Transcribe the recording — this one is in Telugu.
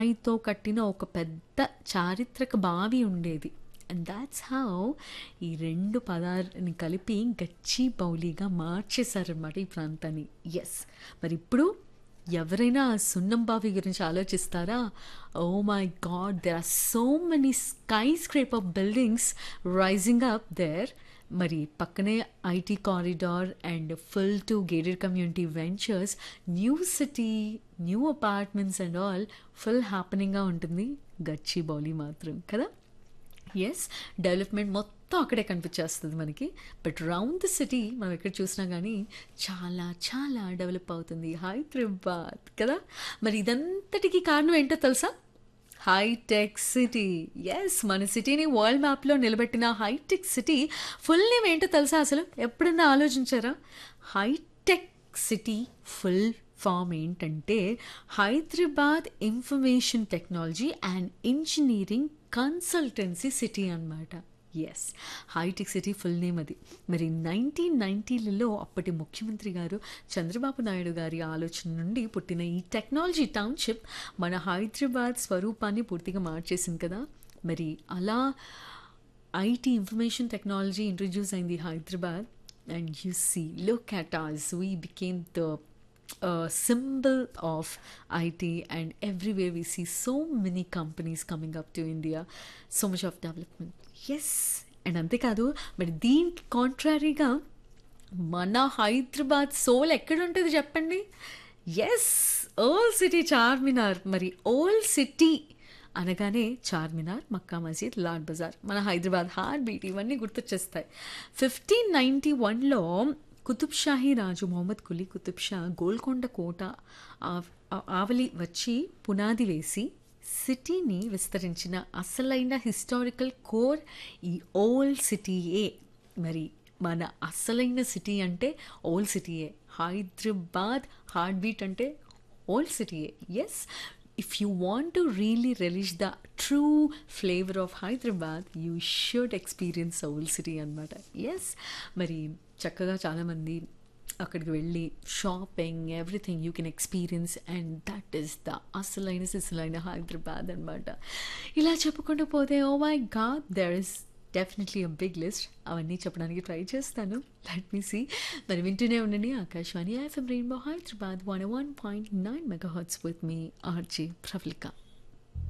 రాయితో కట్టిన ఒక పెద్ద చారిత్రక బావి ఉండేది అండ్ దాట్స్ హౌ ఈ రెండు పదాలని కలిపి గచ్చి బౌలిగా మార్చేశారనమాట ఈ ప్రాంతాన్ని ఎస్ మరి ఇప్పుడు ఎవరైనా ఆ సున్నం బావి గురించి ఆలోచిస్తారా oh my god there are so many skyscraper buildings rising up there మరి పక్కనే IT corridor and full to gated community ventures new city new apartments and all full హ్యాపెనింగ్గా ఉంటుంది గచ్చి బౌలి మాత్రం కదా ఎస్ డెవలప్మెంట్ మొత్తం అక్కడే కనిపించేస్తుంది మనకి బట్ రౌండ్ ద సిటీ మనం ఎక్కడ చూసినా కానీ చాలా చాలా డెవలప్ అవుతుంది హైదరాబాద్ కదా మరి ఇదంతటికి కారణం ఏంటో తెలుసా హైటెక్ సిటీ ఎస్ మన సిటీని వరల్డ్ మ్యాప్లో నిలబెట్టిన హైటెక్ సిటీ ఫుల్ నేమ్ ఏంటో తెలుసా అసలు ఎప్పుడన్నా ఆలోచించారా హైటెక్ సిటీ ఫుల్ ఫామ్ ఏంటంటే Hyderabad information technology and engineering consultancy city అన్నమాట ఎస్ హైటెక్ సిటీ ఫుల్ నేమ్ అది మరి నైన్టీన్ నైంటీలలో అప్పటి ముఖ్యమంత్రి గారు చంద్రబాబు నాయుడు గారి ఆలోచన నుండి పుట్టిన ఈ టెక్నాలజీ టౌన్షిప్ మన హైదరాబాద్ స్వరూపాన్ని పూర్తిగా మార్చేసింది కదా మరి అలా ఐటీ ఇన్ఫర్మేషన్ టెక్నాలజీ ఇంట్రడ్యూస్ అయింది Hyderabad and you see look at us we became the uh, symbol of IT, and everywhere we see so many companies coming up to India, so much of development. Yes, and అంతేకాదు మరి దీనికి కాంట్రారీగా మన హైదరాబాద్ సోల్ ఎక్కడ ఉంటుంది చెప్పండి ఎస్ ఓల్డ్ సిటీ చార్మినార్ మరి ఓల్డ్ సిటీ అనగానే చార్మినార్ మక్కా మసీద్ లాడ్ బజార్ మన హైదరాబాద్ హార్ట్ బీట్ ఇవన్నీ గుర్తొచ్చేస్తాయి ఫిఫ్టీన్ నైంటీ వన్లో కుతుబ్ షాహీ రాజు మొహమ్మద్ కులీ కుతుబ్ షా గోల్కొండ కోట ఆవలి వచ్చి పునాది వేసి సిటీని విస్తరించిన అసలైన హిస్టారికల్ కోర్ ఈ ఓల్డ్ సిటీయే మరి మన అసలైన సిటీ అంటే ఓల్డ్ సిటీయే హైదరాబాద్ హార్ట్ బీట్ అంటే ఓల్డ్ సిటీయే yes if you want to really release the true flavour of Hyderabad you should experience old city అనమాట ఎస్ మరి చక్కగా చాలామంది అక్కడికి వెళ్ళి shopping everything you can experience and that is the అసలైన సిసలైన హైదరాబాద్ అనమాట ఇలా చెప్పుకుంటూ పోతే oh my god there is definitely a big list అవన్నీ చెప్పడానికి ట్రై చేస్తాను లెట్ మీ సీ మరి వింటూనే ఉండండి Akashvani FM rainbow Hyderabad one one point nine mega hertz with me RJ Pravalika